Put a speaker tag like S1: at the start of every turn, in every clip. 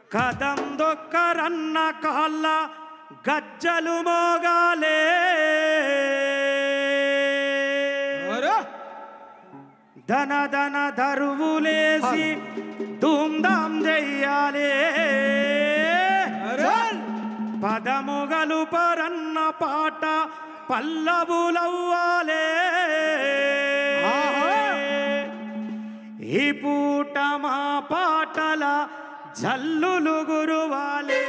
S1: కదం దొక్కరన్న కాళ్ళ గజ్జలు మోగాలే ధన ధన దరువులేసి ధూమ్ధాం చెయ్యాలే పదముగలు పరన్న పాట పల్లవులవ్వాలే ఈ పూట మా పాటల జల్లులు గురువాలే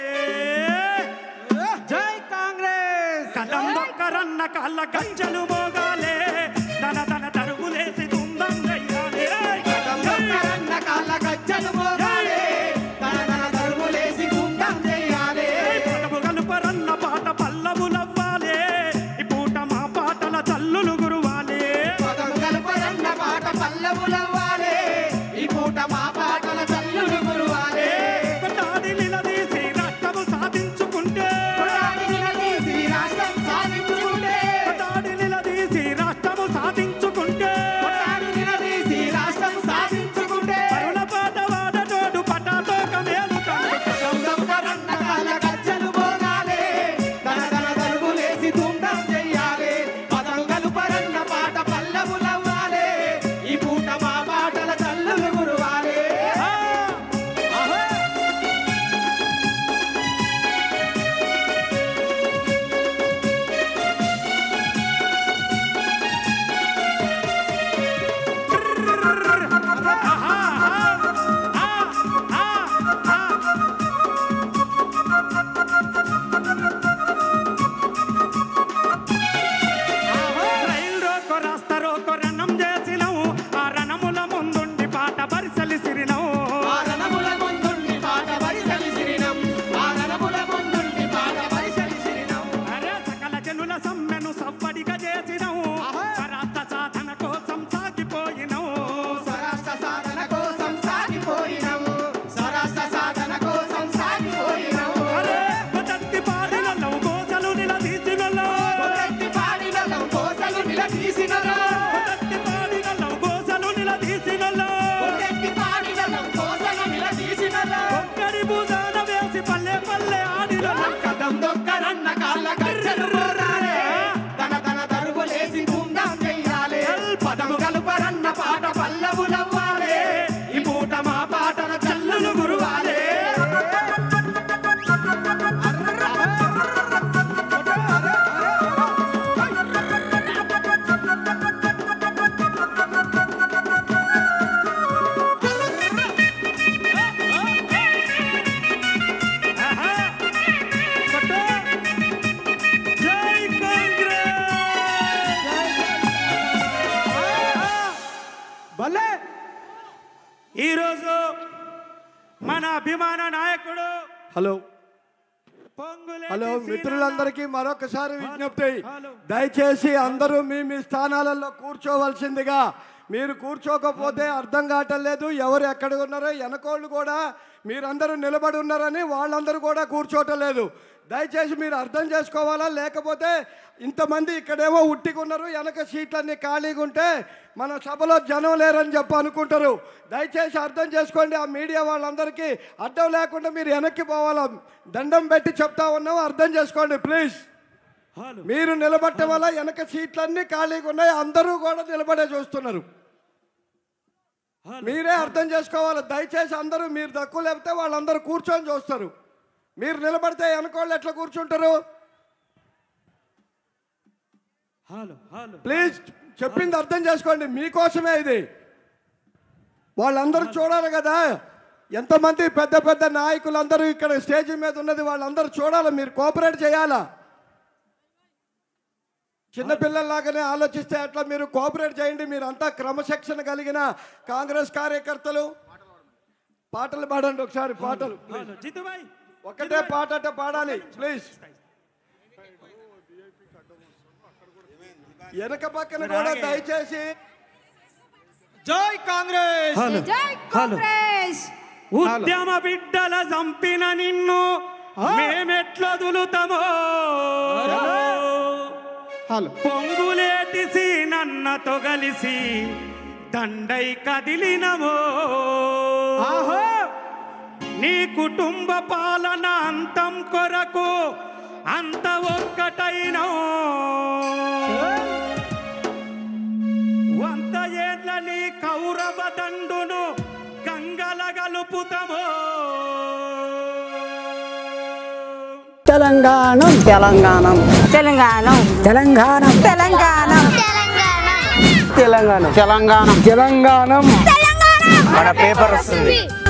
S2: జై కాంగ్రెస్
S1: కదం దొక్కరన్న కాళ్ళ గజ్జలు మోగాలే ధన ధన దరువులేసి ధూమ్ధాం చెయ్యాలే
S2: దొంగరన్న కాళ్ళ గజ్జలు మోగాలి దనదన దరువులేసి గుండం చేయాలి
S1: పదముగలు పరన్న పాట పల్లవులవ్వాలే ఈ పూట మా పాటల జల్లులు గురువాలే
S2: పదము కలుపరన్న పాట పల్లవులవ్వాలి ఈ పూట మా పాటల చల్లులు గురువాలి
S1: కొట్టాడి నిలదీసి రాష్ట్రము సాధించుకుంటే
S2: కొడాలి నిలదీసి రాష్ట్రం సాధించుకుంటే
S1: కొట్టాడి నిలదీసి రాష్ట్రము సాధించుకుంటే
S2: కొడాలి నిలదీసి రాష్ట్రం సాధించుకుంటే
S1: పరుల పాట వాడటోడు పటాతోక మేలు
S2: దొంగరన్న కాళ్ళ గజ్జలు మోగాలి దనదన దరువులేసి గుండం చేయాలి పదము కలుపరన్న పాట పల్లవులవ్వాలి ఈ పూట మా పాటల చల్లులు గురువాలి
S1: రైలు రోకో రాస్తా రోకో రణం చేసినవు ఆ రణముల ముందుండి పాట పరిసలిసిరినవు
S2: ఆ రణముల ముందుండి పాట పరిసలిసిరినం ఆ రణముల ముందుండి పాట పరిసలిసిరినం
S1: అరే సకల జనుల సమ్మెను సవ్వడిగా చేసినవు రాష్ట్ర సాధన కోసం సాగిపోయినవు
S2: స్వరాష్ట్ర సాధన కోసం సాగిపోయినం స్వరాష్ట్ర సాధన కోసం సాగిపోయినం
S1: అరే మొదటి పాడినలో గోసలు నిలదీసినలో
S2: మొదటి పాడిన కోసలు నిలదీసినలో
S1: మొదటి పాడినలో గోసలు నిలదీసినలో
S2: మొదటి పాడిన కోసలు నిలదీసినలో
S1: ఒక్కడి భూజాన వేసి పల్లె పల్లె ఆడినలో
S2: కదం దొక్కరన్న కాళ్ళ గజ్జలు మోగాలి తన తన దరువులేసి గుండం చెయ్యాలి పదము కలుపరన్న పాట పల్లవులవ్వాలి ఈ పూట మా పాటల చల్లులు గురువాలి
S1: ఆహా! కొట్టు! జై కాంగ్రెస్
S2: భలే
S1: ఈరోజు మన అభిమాన నాయకుడు
S3: హలో
S1: పొంగులేటి
S3: హలో
S1: శ్రీరామ-
S3: మిత్రులందరికీ మరొకసారి విజ్ఞప్తి
S1: హలో.
S3: దయచేసి అందరూ మీ మీ స్థానాలలో కూర్చోవలసిందిగా మీరు కూర్చోకపోతే అర్థం కావటం లేదు ఎవరు ఎక్కడ ఉన్నారో వెనకోళ్ళు కూడా మీరందరూ నిలబడి ఉన్నారని వాళ్ళందరూ కూడా కూర్చోవటం లేదు దయచేసి మీరు అర్థం చేసుకోవాలా లేకపోతే ఇంతమంది ఇక్కడేమో ఉట్టికున్నారు వెనక సీట్లన్నీ ఖాళీగా ఉంటే మన సభలో జనం లేరని చెప్పి అనుకుంటారు దయచేసి అర్థం చేసుకోండి ఆ మీడియా వాళ్ళందరికీ అడ్డం లేకుండా మీరు వెనక్కి పోవాలా దండం పెట్టి చెప్తా ఉన్నాం అర్థం చేసుకోండి ప్లీజ్
S1: హలో
S3: మీరు నిలబట్టడం వల్ల వెనక సీట్లన్నీ ఖాళీగా ఉన్నాయి అందరూ కూడా నిలబడే చూస్తున్నారు
S1: హలో.
S3: మీరే అర్థం చేసుకోవాలి దయచేసి అందరూ మీరు తక్కువ లేకపోతే వాళ్ళందరూ కూర్చొని చూస్తారు మీరు నిలబడితే వెనకోళ్ళు ఎట్లా కూర్చుంటారు
S1: హలో హలో
S3: ప్లీజ్ చెప్పింది అర్థం చేసుకోండి మీకోసమే ఇది వాళ్ళందరూ చూడాలి కదా ఎంతమంది పెద్ద పెద్ద నాయకులందరూ ఇక్కడ స్టేజ్ మీద ఉన్నది వాళ్ళందరూ చూడాలి మీరు కోఆపరేట్ చేయాలా చిన్నపిల్లల్లాగానే ఆలోచిస్తే అట్లా మీరు కోఆపరేట్ చేయండి మీరు అంతా క్రమశిక్షణ కలిగిన కాంగ్రెస్ కార్యకర్తలు పాటలు పాడండి ఒకసారి పాటలు
S1: హలో జితుబాయ్
S3: ఒకటే పాట అంటే పాడాలి ప్లీజ్ వెనక పక్కన కూడా దయచేసి
S2: జై కాంగ్రెస్
S1: హలో
S4: జై కాంగ్రెస్
S1: ఉద్యమ బిడ్డల చంపిన నిన్ను మేమెట్లా దులుతామో
S2: హలో
S1: పొంగులేటిసి నన్నతో కలిసి దండై కదిలినమో
S2: ఆహో
S1: నీ కుటుంబ పాలన అంతం కొరకు అంత ఒక్కటైన వంద ఏళ్ళ నీ కౌరవ దండును గంగల గలుపుతమో
S4: తెలంగాణం తెలంగాణం
S5: తెలంగాణ
S4: తెలంగాణం
S5: తెలంగాణ
S4: తెలంగాణం తెలంగాణం తెలంగాణం
S5: మన పేపర్ వస్తుంది